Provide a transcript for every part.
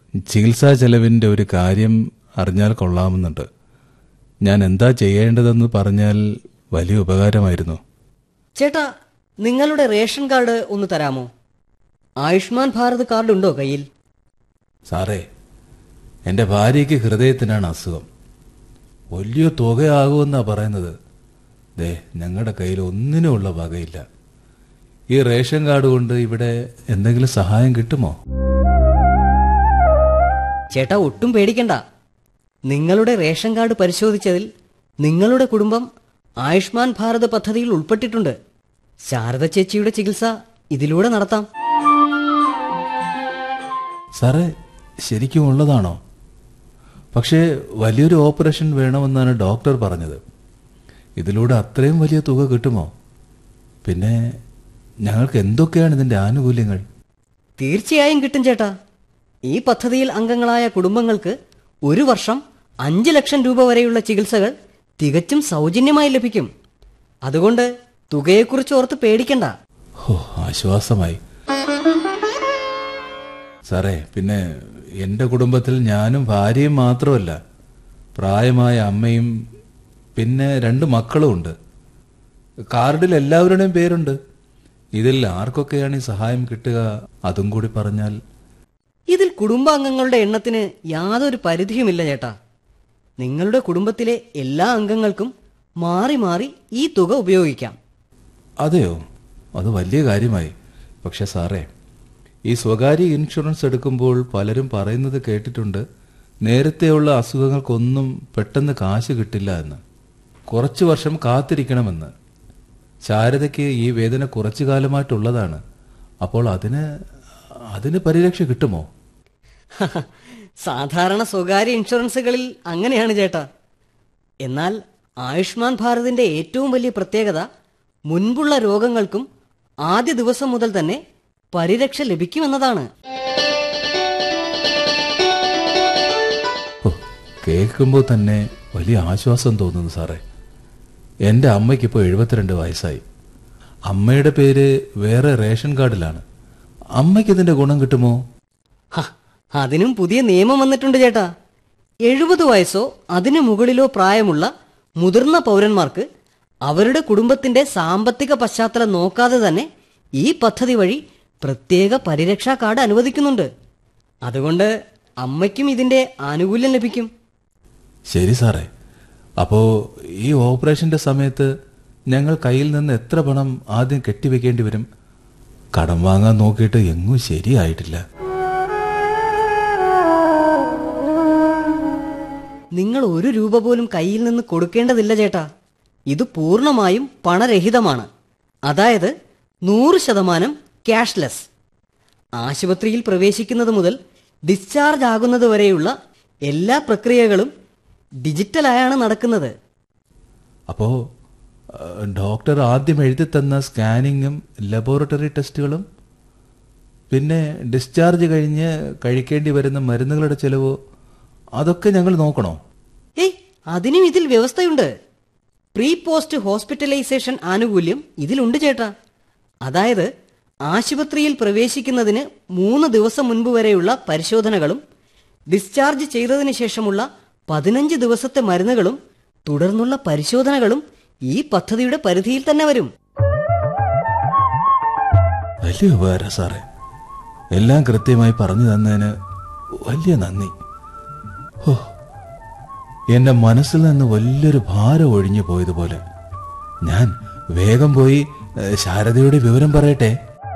ചികിത്സാ ചെലവിന്റെ ഒരു കാര്യം അറിഞ്ഞാൽ കൊള്ളാമെന്നുണ്ട് ഞാൻ എന്താ ചെയ്യേണ്ടതെന്ന് പറഞ്ഞാൽ വലിയ ഉപകാരമായിരുന്നു ചേട്ടാ നിങ്ങളുടെ റേഷൻ കാർഡ് ഒന്ന് തരാമോ ആയുഷ്മാൻ ഭാരത് കാർഡ് ഉണ്ടോ കയ്യിൽ സാറേ എൻ്റെ ഭാര്യയ്ക്ക് ഹൃദയത്തിനാണ് അസുഖം വലിയ തുകയാകുമെന്നാ പറയുന്നത് ദേ ഞങ്ങളുടെ കയ്യിൽ ഒന്നിനുമുള്ള വകയില്ല ഈ റേഷൻ കാർഡ് കൊണ്ട് ഇവിടെ എന്തെങ്കിലും സഹായം കിട്ടുമോ ചേട്ടാ ഒട്ടും പേടിക്കണ്ട നിങ്ങളുടെ റേഷൻ കാർഡ് പരിശോധിച്ചതിൽ നിങ്ങളുടെ കുടുംബം ആയുഷ്മാൻ ഭാരത് പദ്ധതിയിൽ ഉൾപ്പെട്ടിട്ടുണ്ട് ശാരദ ചേച്ചിയുടെ ചികിത്സ ഇതിലൂടെ നടത്താം സാറേ ശരിക്കും ഉള്ളതാണോ പക്ഷേ വലിയൊരു ഓപ്പറേഷൻ വേണമെന്നാണ് ഡോക്ടർ പറഞ്ഞത് ഇതിലൂടെ അത്രയും വലിയ തുക കിട്ടുമോ പിന്നെ ഞങ്ങൾക്ക് എന്തൊക്കെയാണ് ഇതിൻ്റെ ആനുകൂല്യങ്ങൾ തീർച്ചയായും കിട്ടും ചേട്ടാ ഈ പദ്ധതിയിൽ അംഗങ്ങളായ കുടുംബങ്ങൾക്ക് ഒരു വർഷം അഞ്ച് ലക്ഷം രൂപ വരെയുള്ള ചികിത്സകൾ തികച്ചും സൗജന്യമായി ലഭിക്കും അതുകൊണ്ട് തുകയെക്കുറിച്ച് ഓർത്ത് പേടിക്കണ്ട ഓ ആശ്വാസമായി സാറേ പിന്നെ എൻ്റെ കുടുംബത്തിൽ ഞാനും ഭാര്യയും മാത്രമല്ല പ്രായമായ അമ്മയും പിന്നെ രണ്ട് മക്കളും ഉണ്ട് കാർഡിൽ എല്ലാവരുടെയും പേരുണ്ട് ഇതിൽ ആർക്കൊക്കെയാണ് ഈ സഹായം കിട്ടുക അതും കൂടി പറഞ്ഞാൽ ഇതിൽ കുടുംബാംഗങ്ങളുടെ എണ്ണത്തിന് യാതൊരു പരിധിയുമില്ല ചേട്ടാ നിങ്ങളുടെ കുടുംബത്തിലെ എല്ലാ അംഗങ്ങൾക്കും മാറി മാറി ഈ തുക ഉപയോഗിക്കാം അതെയോ അത് വലിയ കാര്യമായി പക്ഷെ സാറേ ഈ സ്വകാര്യ ഇൻഷുറൻസ് എടുക്കുമ്പോൾ പലരും പറയുന്നത് കേട്ടിട്ടുണ്ട് നേരത്തെയുള്ള അസുഖങ്ങൾക്കൊന്നും പെട്ടെന്ന് കാശ് കിട്ടില്ല എന്ന് കുറച്ചു വർഷം കാത്തിരിക്കണമെന്ന് ശാരദയ്ക്ക് ഈ വേദന കുറച്ചു കാലമായിട്ടുള്ളതാണ് അപ്പോൾ അതിന് അതിന് പരിരക്ഷ കിട്ടുമോ സാധാരണ സ്വകാര്യ ഇൻഷുറൻസുകളിൽ അങ്ങനെയാണ് ചേട്ടാ എന്നാൽ ആയുഷ്മാൻ ഭാരതിന്റെ ഏറ്റവും വലിയ പ്രത്യേകത മുൻപുള്ള രോഗങ്ങൾക്കും ആദ്യ ദിവസം മുതൽ തന്നെ പരിരക്ഷ ലഭിക്കുമെന്നതാണ് ഓ കേൾക്കുമ്പോൾ തന്നെ വലിയ ആശ്വാസം തോന്നുന്നു സാറേ എൻ്റെ അമ്മയ്ക്കിപ്പോൾ എഴുപത്തിരണ്ട് വയസ്സായി അമ്മയുടെ പേര് വേറെ റേഷൻ കാർഡിലാണ് അമ്മയ്ക്ക് ഇതിൻ്റെ ഗുണം കിട്ടുമോ ഹ, അതിനും പുതിയ നിയമം വന്നിട്ടുണ്ട് ചേട്ടാ എഴുപത് വയസ്സോ അതിനു മുകളിലോ പ്രായമുള്ള മുതിർന്ന പൗരന്മാർക്ക് അവരുടെ കുടുംബത്തിന്റെ സാമ്പത്തിക പശ്ചാത്തലം നോക്കാതെ തന്നെ ഈ പദ്ധതി വഴി പ്രത്യേക പരിരക്ഷാ കാർഡ് അനുവദിക്കുന്നുണ്ട് അതുകൊണ്ട് അമ്മയ്ക്കും ഇതിന്റെ ആനുകൂല്യം ലഭിക്കും ശരി സാറേ അപ്പോൾ ഈ ഓപ്പറേഷൻ്റെ സമയത്ത് ഞങ്ങൾ കയ്യിൽ നിന്ന് എത്ര പണം ആദ്യം കെട്ടിവെക്കേണ്ടി വരും കടം വാങ്ങാൻ നോക്കിയിട്ട് എങ്ങും ശരിയായിട്ടില്ല നിങ്ങൾ ഒരു രൂപ പോലും കയ്യിൽ നിന്ന് കൊടുക്കേണ്ടതില്ല ചേട്ടാ ഇത് പൂർണ്ണമായും പണരഹിതമാണ് അതായത് നൂറ് ശതമാനം ക്യാഷ്ലെസ് ആശുപത്രിയിൽ പ്രവേശിക്കുന്നത് മുതൽ ഡിസ്ചാർജ് ആകുന്നത് വരെയുള്ള എല്ലാ പ്രക്രിയകളും ഡിജിറ്റലായാണ് നടക്കുന്നത് അപ്പോൾ ഡോക്ടർ ആദ്യം എഴുതി തന്ന സ്കാനിങ്ങും ലബോറട്ടറി ടെസ്റ്റുകളും പിന്നെ ഡിസ്ചാർജ് കഴിഞ്ഞ് കഴിക്കേണ്ടി വരുന്ന മരുന്നുകളുടെ ചിലവോ അതൊക്കെ ഞങ്ങൾ നോക്കണോ ഏയ് അതിനും ഇതിൽ വ്യവസ്ഥയുണ്ട് പ്രീ പോസ്റ്റ് ഹോസ്പിറ്റലൈസേഷൻ ആനുകൂല്യം ഇതിലുണ്ട് ചേട്ടാ അതായത് ആശുപത്രിയിൽ പ്രവേശിക്കുന്നതിന് മൂന്ന് ദിവസം മുൻപ് വരെയുള്ള പരിശോധനകളും ഡിസ്ചാർജ് ചെയ്തതിനു ശേഷമുള്ള പതിനഞ്ച് ദിവസത്തെ മരുന്നുകളും തുടർന്നുള്ള പരിശോധനകളും ഈ പദ്ധതിയുടെ പരിധിയിൽ തന്നെ വരും വലിയ ഉപകാരം സാറേ എല്ലാം കൃത്യമായി പറഞ്ഞു തന്നതിന് വലിയ നന്ദി ഹോ എന്റെ മനസ്സിൽ നിന്ന് വലിയൊരു ഭാരം ഒഴിഞ്ഞു പോയതുപോലെ ഞാൻ വേഗം പോയി ഏഹ്, ശാരദയുടെ വിവരം പറയട്ടെ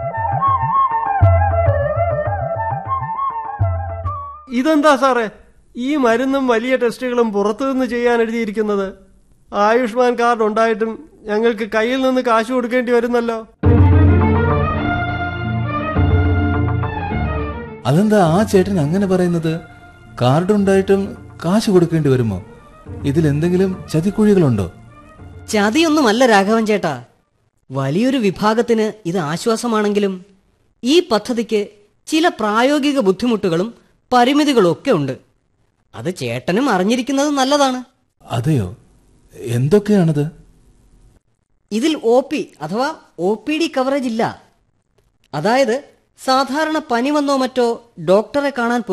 ഇതെന്താ സാറേ ഈ മരുന്നും വലിയ ടെസ്റ്റുകളും പുറത്തുനിന്ന് ചെയ്യാൻ എഴുതിയിരിക്കുന്നത് ആയുഷ്മാൻ കാർഡ് ഉണ്ടായിട്ടും ഞങ്ങൾക്ക് കയ്യിൽ നിന്ന് കാശ് കൊടുക്കേണ്ടി വരുന്നല്ലോ അതെന്താ ആ ചേട്ടൻ അങ്ങനെ പറയുന്നത് കാർഡ് ഉണ്ടായിട്ടും കാശ് കൊടുക്കേണ്ടി വരുമോ ഇതിൽ എന്തെങ്കിലും ചതിക്കുഴികളുണ്ടോ ചതിയൊന്നുമല്ല രാഘവൻ ചേട്ടാ വലിയൊരു വിഭാഗത്തിന് ഇത് ആശ്വാസമാണെങ്കിലും ഈ പദ്ധതിക്ക് ചില പ്രായോഗിക ബുദ്ധിമുട്ടുകളും പരിമിതികളും ഒക്കെ ഉണ്ട് അത് ചേട്ടനും അറിഞ്ഞിരിക്കുന്നത് നല്ലതാണ് അതെയോ എന്തൊക്കെയാണത് ഇതിൽ ഒ പി അഥവാ ഒ പി ഡി കവറേജ് ഇല്ല അതായത് സാധാരണ പനി വന്നോ മറ്റോ ഡോക്ടറെ കാണാൻ